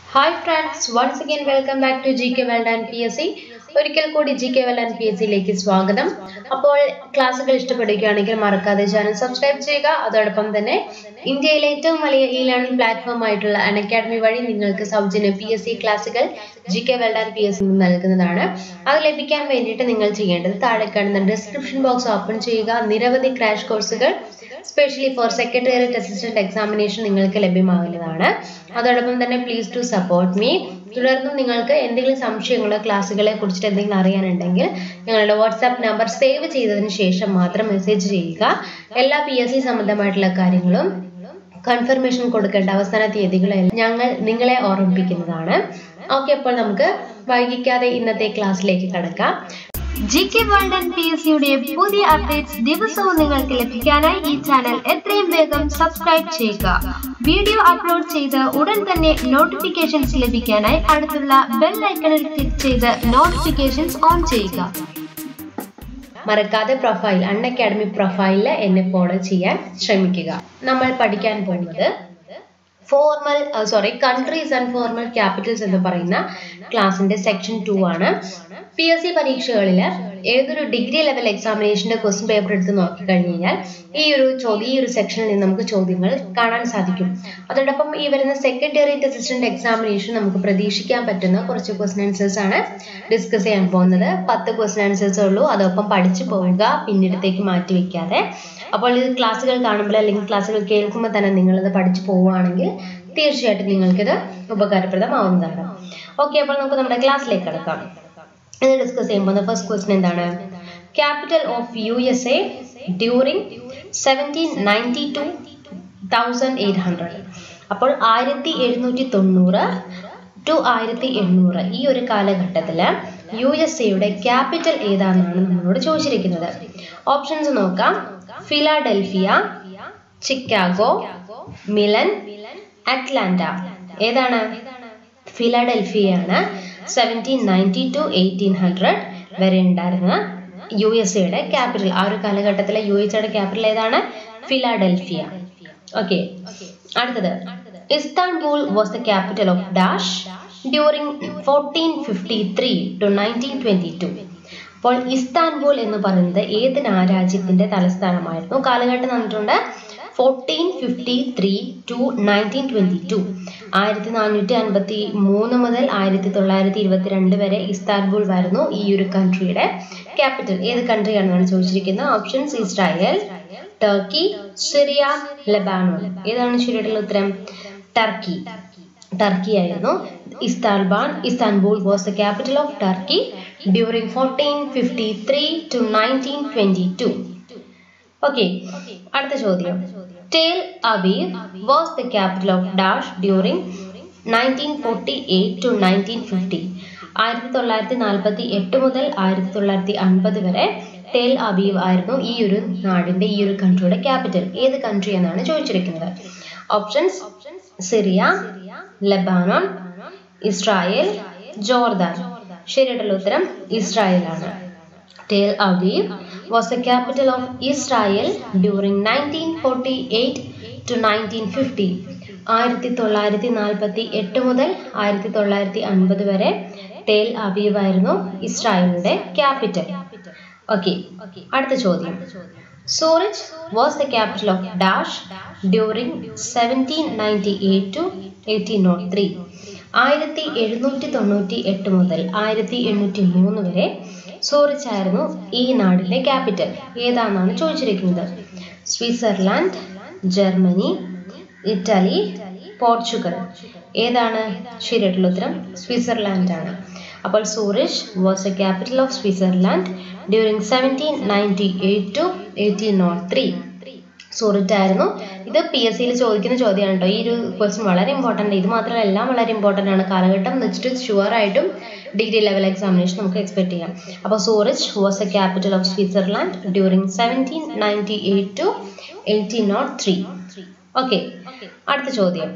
hi friends once again welcome back to G K world and P S C ഒരിക്കൽ കൂടി G K world and P S സിയിലേക്ക് സ്വാഗതം അപ്പോൾ ക്ലാസ്സുകൾ ഇഷ്ടപ്പെടുകയാണെങ്കിൽ മറക്കാതെ ചാനൽ സബ്സ്ക്രൈബ് ചെയ്യുക അതോടൊപ്പം തന്നെ ഇന്ത്യയിലെ ഏറ്റവും വലിയ ഇ ലേണിംഗ് പ്ലാറ്റ്ഫോം ആയിട്ടുള്ള അൺ അക്കാഡമി വഴി നിങ്ങൾക്ക് സൗജന്യ പി എസ് സി ക്ലാസ്സുകൾ G K world and P S C നൽകുന്നതാണ് അത് ലഭിക്കാൻ വേണ്ടിയിട്ട് നിങ്ങൾ ചെയ്യേണ്ടത് താഴെ കാണുന്ന ഡിസ്ക്രിപ്ഷൻ ബോക്സ് ഓപ്പൺ ചെയ്യുക നിരവധി ക്രാഷ് കോഴ്സുകൾ specially for secretariat assistant examination നിങ്ങൾക്ക് ലഭ്യമാകുന്നതാണ് അതോടൊപ്പം തന്നെ പ്ലീസ് ടു സപ്പോർട്ട് മീ തുടർന്നും നിങ്ങൾക്ക് എന്തെങ്കിലും സംശയങ്ങളോ ക്ലാസ്സുകളെ കുറിച്ചിട്ട് എന്തെങ്കിലും അറിയാനുണ്ടെങ്കിൽ ഞങ്ങളുടെ വാട്സാപ്പ് നമ്പർ സേവ് ചെയ്തതിന് ശേഷം മാത്രം മെസ്സേജ് ചെയ്യുക എല്ലാ പി എസ് സി സംബന്ധമായിട്ടുള്ള കാര്യങ്ങളും കൺഫർമേഷൻ കൊടുക്കേണ്ട അവസാന തീയതികളെല്ലാം ഞങ്ങൾ നിങ്ങളെ ഓർമ്മിപ്പിക്കുന്നതാണ് ഓക്കെ അപ്പോൾ നമുക്ക് വൈകിക്കാതെ ഇന്നത്തെ ക്ലാസ്സിലേക്ക് കടക്കാം G K world and P S സിയുടെ പുതിയ അപ്ഡേറ്റ്സ് ദിവസവും നിങ്ങൾക്ക് ലഭിക്കാനായി ഈ ചാനൽ എത്രയും വേഗം സബ്സ്ക്രൈബ് ചെയ്യുക വീഡിയോ അപ്ലോഡ് ചെയ്ത് ഉടൻ തന്നെ നോട്ടിഫിക്കേഷൻസ് ലഭിക്കാനായി അടുത്തുള്ള ബെൽ ഐക്കണിൽ ക്ലിക്ക് ചെയ്ത് നോട്ടിഫിക്കേഷൻസ് ഓൺ ചെയ്യുക മറക്കാതെ പ്രൊഫൈൽ അൺ അക്കാഡമി പ്രൊഫൈലിൽ എന്നെ ഫോളോ ചെയ്യാൻ ശ്രമിക്കുക നമ്മൾ പഠിക്കാൻ പോകുന്നത് former sorry countries and former capitals എന്ന് പറയുന്ന ക്ലാസിന്റെ സെക്ഷൻ ടു ആണ് പി എസ് സി പരീക്ഷകളിൽ ഏതൊരു ഡിഗ്രി ലെവൽ എക്സാമിനേഷന്റെ ക്വസ്റ്റ്യൻ പേപ്പർ എടുത്ത് നോക്കിക്കഴിഞ്ഞ് കഴിഞ്ഞാൽ ഈ ഒരു ചോദ്യം ഈ ഒരു സെക്ഷനിൽ നിന്ന് നമുക്ക് ചോദ്യങ്ങൾ കാണാൻ സാധിക്കും അതോടൊപ്പം ഈ വരുന്ന സെക്രട്ടേറിയറ്റ് അസിസ്റ്റന്റ് എക്സാമിനേഷൻ നമുക്ക് പ്രതീക്ഷിക്കാൻ പറ്റുന്ന കുറച്ച് ക്വസ്റ്റ്യൻ ആൻസേഴ്സ് ആണ് ഡിസ്കസ് ചെയ്യാൻ പോകുന്നത് പത്ത് ക്വസ്റ്റ്യൻ ആൻസേഴ്സ് ഉള്ളൂ അതൊപ്പം പഠിച്ചു പോവുക പിന്നീടത്തേക്ക് മാറ്റി വെക്കാതെ അപ്പോൾ ഇത് ക്ലാസ്സുകൾ കാണുമ്പോൾ അല്ലെങ്കിൽ ക്ലാസ്സുകൾ കേൾക്കുമ്പോൾ തന്നെ നിങ്ങളത് പഠിച്ചു പോവുകയാണെങ്കിൽ തീർച്ചയായിട്ടും നിങ്ങൾക്കിത് ഉപകാരപ്രദമാവുന്നതാണ് ഓക്കെ അപ്പോൾ നമുക്ക് നമ്മുടെ ക്ലാസ്സിലേക്ക് കിടക്കാം ഇത് ഡിസ്കസ് ചെയ്യുമ്പോൾ ഫസ്റ്റ് ക്വസ്റ്റ്യൻ എന്താണ് capital of U S A during seventeen ninety to thousand eight hundred അപ്പോൾ ആയിരത്തി എഴുന്നൂറ്റി തൊണ്ണൂറ് ടു ആയിരത്തി എണ്ണൂറ് ഈ ഒരു കാലഘട്ടത്തിൽ യു എസ് എയുടെ ക്യാപിറ്റൽ ഏതാണെന്നാണ് നമ്മളോട് ചോദിച്ചിരിക്കുന്നത് ഓപ്ഷൻസ് നോക്കാം ഫിലാഡൽഫിയ ചിക്കാഗോ മിലൻ അറ്റ്ലാന്റ ഏതാണ് ഫിലാഡൽഫിയയാണ് seventeen ninety to eighteen hundred വരെ ഉണ്ടായിരുന്ന യു എസ് എയുടെ ക്യാപിറ്റൽ ആ ഒരു കാലഘട്ടത്തിലെ യു എസ് എയുടെ ക്യാപിറ്റൽ ഏതാണ് ഫിലാഡൽഫിയ ഓക്കെ അടുത്തത് Istanbul was the capital of dash during fourteen fifty three to nineteen twenty two അപ്പോൾ ഇസ്താൻബുൾ എന്ന് പറയുന്നത് ഏത് രാജ്യത്തിന്റെ തലസ്ഥാനമായിരുന്നു കാലഘട്ടം തന്നിട്ടുണ്ട് fourteen fifty three to nineteen twenty to ആയിരത്തി നാനൂറ്റി അൻപത്തി മൂന്ന് മുതൽ ആയിരത്തി തൊള്ളായിരത്തി ഇരുപത്തിരണ്ട് വരെ ഇസ്താൻബുൾ ആയിരുന്നു ഈ ഒരു കൺട്രിയുടെ ക്യാപിറ്റൽ ഏത് കൺട്രിയാണെന്നാണ് ചോദിച്ചിരിക്കുന്നത് options Israel Turkey Syria Lebanon ഏതാണ് ശരിയായിട്ടുള്ള ഉത്തരം ടർക്കി ടർക്കി ആയിരുന്നു Istanbul Istanbul was the capital of Turkey during fourteen fifty three to nineteen twenty two okay അടുത്ത ചോദ്യം Tel Aviv was the capital of dash during nineteen forty eight to nineteen fifty ആയിരത്തി തൊള്ളായിരത്തി നാൽപ്പത്തി എട്ട് മുതൽ ആയിരത്തി തൊള്ളായിരത്തി അൻപത് വരെ ടെൽ അവീവ് ആയിരുന്നു ഈ ഒരു നാടിന്റെ ഈ ഒരു കൺട്രിയുടെ ക്യാപിറ്റൽ ഏത് കൺട്രി എന്നാണ് ചോദിച്ചിരിക്കുന്നത് options Syria Lebanon Israel Jordan ശരിയായിട്ടുള്ള ഉത്തരം ഇസ്രായേൽ ആണ് Tel Aviv was the capital of Israel during nineteen forty eight to nineteen fifty ആയിരത്തി തൊള്ളായിരത്തി നാൽപ്പത്തി എട്ട് മുതൽ ആയിരത്തി തൊള്ളായിരത്തി അൻപത് വരെ ടെൽ അവീവ് ആയിരുന്നു ഇസ്രായേലിന്റെ ക്യാപിറ്റൽ ഓക്കെ അടുത്ത ചോദ്യം Zurich was the capital of dash during seventeen ninety eight to eighteen nought three ആയിരത്തി എഴുന്നൂറ്റി തൊണ്ണൂറ്റി എട്ട് മുതൽ ആയിരത്തി എണ്ണൂറ്റി മൂന്ന് വരെ സൂറിച്ച് ആയിരുന്നു ഈ നാടിന്റെ ക്യാപിറ്റൽ ഏതാണെന്നാണ് ചോദിച്ചിരിക്കുന്നത് സ്വിറ്റ്സർലാൻഡ് ജർമ്മനി ഇറ്റലി പോർച്ചുഗൽ ഏതാണ് ശരിയായിട്ടുള്ള ഉത്തരം സ്വിറ്റ്സർലാൻഡ് ആണ് അപ്പോൾ Zurich was a capital of Switzerland during seventeen ninety eight to eighteen nought three Zurich ആയിരുന്നു ഇത് പി എസ് സിയിൽ ചോദിക്കുന്ന ചോദ്യമാണ് കേട്ടോ ഈ ഒരു ക്വസ്റ്റ്യൻ വളരെ ഇമ്പോർട്ടൻ്റ് ഇത് മാത്രമല്ല എല്ലാം വളരെ ഇമ്പോർട്ടൻ്റ് ആണ് കാലഘട്ടം എന്ന് വെച്ചിട്ട് ഷുവർ ആയിട്ടും ഡിഗ്രി ലെവൽ എക്സാമിനേഷൻ നമുക്ക് എക്സ്പെക്ട് ചെയ്യാം അപ്പോൾ Zurich was a capital of Switzerland during seventeen ninety eight to eighteen nought three okay അടുത്ത ചോദ്യം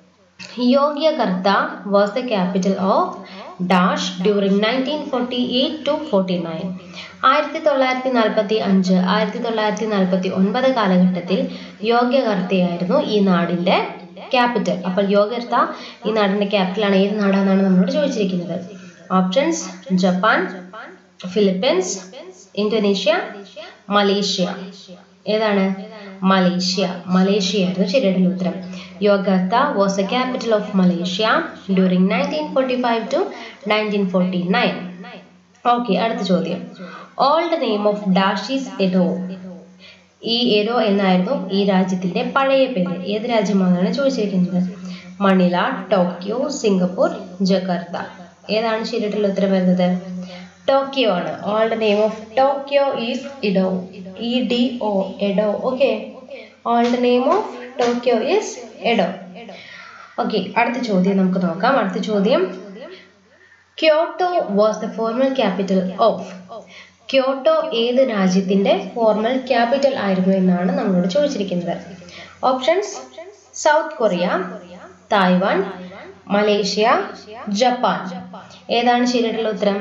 Yogyakarta was the capital of dash during nineteen forty eight to forty nine ആയിരത്തി തൊള്ളായിരത്തി നാൽപ്പത്തി അഞ്ച് ആയിരത്തി തൊള്ളായിരത്തി നാൽപ്പത്തി ഒൻപത് കാലഘട്ടത്തിൽ യോഗ്യകർത്തയായിരുന്നു ഈ നാടിന്റെ ക്യാപിറ്റൽ അപ്പോൾ യോഗർത്ത ഈ നാടിന്റെ ക്യാപിറ്റൽ ആണ് ഏത് നാടാണെന്നാണ് നമ്മളോട് ചോദിച്ചിരിക്കുന്നത് options Japan Philippines Indonesia Malaysia ഏതാണ് മലേഷ്യ മലേഷ്യ ആയിരുന്നു ശരിയായിട്ടുള്ള ഉത്തരം Yogyakarta was a capital of Malaysia during nineteen forty five to nineteen forty nine okay അടുത്ത ചോദ്യം old name of dash is Edo ഈ എഡോ എന്നായിരുന്നു ഈ രാജ്യത്തിന്റെ പഴയ പേര് ഏത് രാജ്യമാണെന്നാണ് ചോദിച്ചിരിക്കുന്നത് മണില ടോക്കിയോ സിംഗപ്പൂർ ജക്കാർത്ത ഏതാണ് ശരിയായിട്ടുള്ള ഉത്തരം വരുന്നത് ടോക്കിയോ ആണ് old name of Tokyo is Edo E D O Edo okay old name of Tokyo is Edo okay അടുത്ത ചോദ്യം നമുക്ക് നോക്കാം അടുത്ത ചോദ്യം Kyoto was the formal capital of Kyoto ഏത് രാജ്യത്തിന്റെ ഫോർമൽ ക്യാപിറ്റൽ ആയിരുന്നു എന്നാണ് നമ്മളോട് ചോദിച്ചിരിക്കുന്നത് options South Korea Taiwan Malaysia Japan ഏതാണ് ശരിയായിട്ടുള്ള ഉത്തരം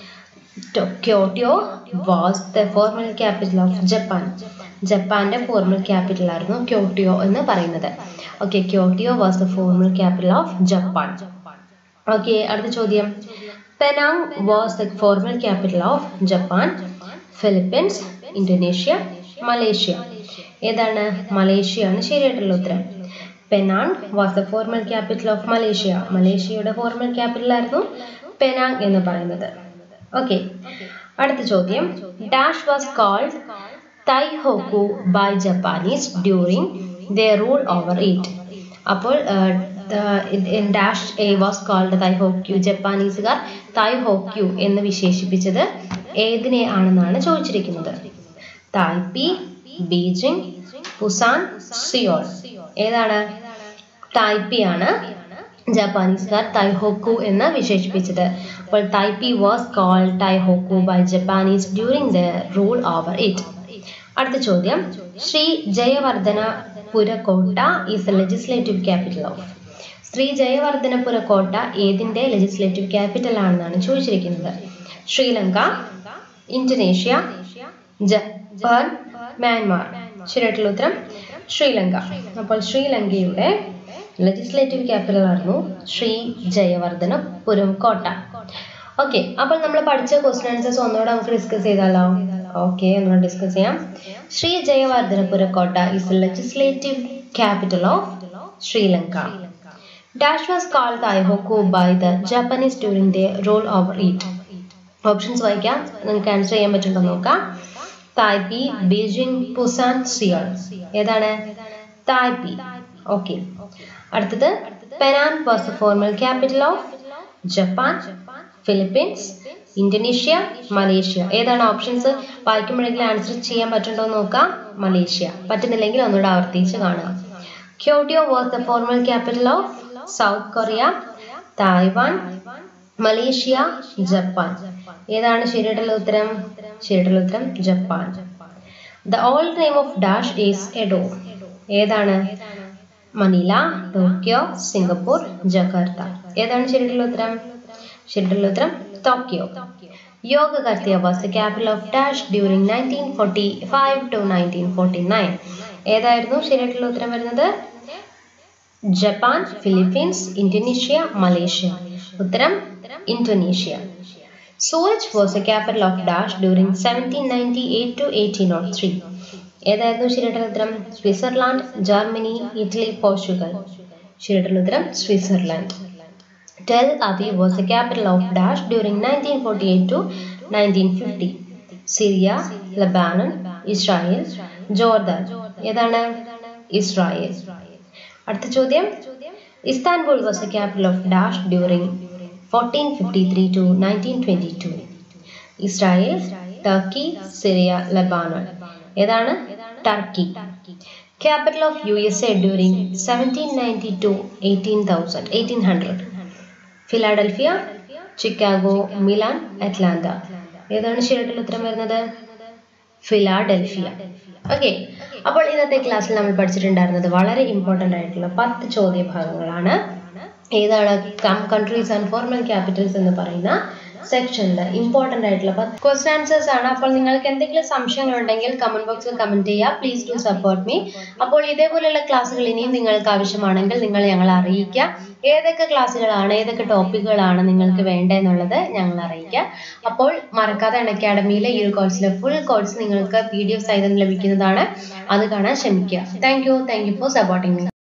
Kyoto was the formal capital of Japan ജപ്പാന്റെ ഫോർമൽ ക്യാപിറ്റൽ ആയിരുന്നു ക്യോട്ടിയോ എന്ന് പറയുന്നത് okay Kyoto was the formal capital of Japan okay അടുത്ത ചോദ്യം Penang was the formal capital of Japan Philippines Indonesia Malaysia ഏതാണ് മലേഷ്യയാണ് ശരിയായിട്ടുള്ള ഉത്തരം Penang was the formal capital of Malaysia മലേഷ്യയുടെ ഫോർമൽ ക്യാപിറ്റൽ ആയിരുന്നു പെനാങ് എന്ന് പറയുന്നത് ഓക്കെ അടുത്ത ചോദ്യം dash was called Taihoku by Japanese during the rule over it അപ്പോൾ dash a was called Taihoku ജപ്പാനീസുകാർ തൈഹോക്യു എന്ന് വിശേഷിപ്പിച്ചത് ഏതിനെ ആണെന്നാണ് ചോദിച്ചിരിക്കുന്നത് തായ്പി ബീജിംഗ് പുസാൻ സിയോൾ ഏതാണ് തായ്പി ആണ് ജപ്പാനീസുകാർ തൈഹോക്കു എന്ന് വിശേഷിപ്പിച്ചത് അപ്പോൾ Taipei was called Taihoku by Japanese during the rule over it അടുത്ത ചോദ്യം Sri Jayawardenepura Kotte is the legislative capital of Sri Jayawardenepura Kotte ഏതിന്റെ ലെജിസ്ലേറ്റീവ് ക്യാപിറ്റൽ ആണെന്നാണ് ചോദിച്ചിരിക്കുന്നത് ശ്രീലങ്ക ഇന്തോനേഷ്യ ജപ്പാൻ മ്യാൻമാർ ശരിയായിട്ടുള്ള ഉത്തരം ശ്രീലങ്ക അപ്പോൾ ശ്രീലങ്കയുടെ ലെജിസ്ലേറ്റീവ് ക്യാപിറ്റൽ ആയിരുന്നു ശ്രീ ജയവർദ്ധനപുരം കോട്ട ഓക്കെ അപ്പോൾ നമ്മൾ പഠിച്ച ക്വസ്റ്റൻ ആൻസേഴ്സ് ഒന്നുകൂടെ നമുക്ക് ഡിസ്കസ് ചെയ്താലോ ഓക്കെ ഒന്നുകൂടെ ഡിസ്കസ് ചെയ്യാം Sri Jayawardenepura Kotte is legislative capital of Sri Lanka dash was called Taihoku by the Japanese during the rule over it options വായിക്കാം നിങ്ങൾക്ക് ആൻസർ ചെയ്യാൻ പറ്റുണ്ടോ നോക്കാം തായ്പി ബീജിംഗ് പുസാൻ സിയോൾ ഏതാണ് തായ്പി ഓക്കെ അടുത്തത് Penang was the formal capital of Japan Philippines Indonesia Malaysia ഏതാണ് options വായിക്കുമ്പോഴെങ്കിലും answer ചെയ്യാൻ പറ്റുണ്ടോ എന്ന് നോക്കാം മലേഷ്യ പറ്റുന്നില്ലെങ്കിൽ ഒന്നുകൂടെ ആവർത്തിച്ച് കാണുക Kyoto was the formal capital of South Korea Taiwan Malaysia Japan ഏതാണ് ശരിയായിട്ടുള്ള ഉത്തരം ശരിയായിട്ടുള്ള ഉത്തരം Japan the old name of dash is Edo ഏതാണ് മനില ടോക്കിയോ സിംഗപ്പൂർ ജക്കാർത്ത ഏതാണ് ശരിയായിട്ടുള്ള ഉത്തരം ശരിയായിട്ടുള്ള ഉത്തരം Tokyo Yogyakarta was the capital of dash during nineteen forty five to nineteen forty nine ഏതായിരുന്നു ശരിയായിട്ടുള്ള ഉത്തരം വരുന്നത് ജപ്പാൻ ഫിലിപ്പീൻസ് ഇന്തോനേഷ്യ മലേഷ്യ ഉത്തരം Indonesia Zurich was a capital of dash during seventeen ninety eight to eighteen nought three ഏതായിരുന്നു ശരിയായിട്ടുള്ള ഉത്തരം Switzerland Germany Italy Portugal ശരിയായിട്ടുള്ള ഉത്തരം Switzerland Tel Aviv was a capital of dash during nineteen forty eight to nineteen fifty Syria Lebanon Israel Jordan ഏതാണ് Israel അടുത്ത ചോദ്യം Istanbul was a capital of dash during fourteen fifty three to nineteen twenty two Israel Turkey Syria Lebanon ഏതാണ് Turkey capital of U S A during seventeen ninety to eighteen thousand eighteen hundred Philadelphia Chicago Milan Atlanta ഏതാണ് ശരിയായിട്ടുള്ള ഉത്തരം വരുന്നത് Philadelphia okay അപ്പോൾ ഇന്നത്തെ ക്ലാസ്സിൽ നമ്മൾ പഠിച്ചിട്ടുണ്ടായിരുന്നത് വളരെ ഇമ്പോർട്ടൻ്റ് ആയിട്ടുള്ള പത്ത് ചോദ്യ ഭാഗങ്ങളാണ് ഏതാണ് കൺട്രീസ് ആൻഡ് ഫോർമൽ ക്യാപിറ്റൽസ് എന്ന് പറയുന്ന സെക്ഷനിൽ ഇമ്പോർട്ടൻ്റ് ആയിട്ടുള്ള ക്വസ്റ്റ്യൻ ആൻസേഴ്സ് ആണ് അപ്പോൾ നിങ്ങൾക്ക് എന്തെങ്കിലും സംശയങ്ങൾ ഉണ്ടെങ്കിൽ കമന്റ് ബോക്സിൽ കമന്റ് ചെയ്യുക പ്ലീസ് ഡു സപ്പോർട്ട് മീ അപ്പോൾ ഇതേപോലെയുള്ള ക്ലാസ്സുകൾ ഇനിയും നിങ്ങൾക്ക് ആവശ്യമാണെങ്കിൽ നിങ്ങൾ ഞങ്ങളെ അറിയിക്കുക ഏതൊക്കെ ക്ലാസ്സുകളാണ് ഏതൊക്കെ ടോപ്പിക്കുകളാണ് നിങ്ങൾക്ക് വേണ്ടതെന്നുള്ളത് ഞങ്ങൾ അറിയിക്കുക അപ്പോൾ മറക്കാതെ അൺ അക്കാഡമിയിലെ ഈ ഒരു കോഴ്സിലെ ഫുൾ കോഴ്സ് നിങ്ങൾക്ക് പി ഡി എഫ് സഹിതം ലഭിക്കുന്നതാണ് അത് കാണാൻ ശ്രമിക്കുക thank you thank you for supporting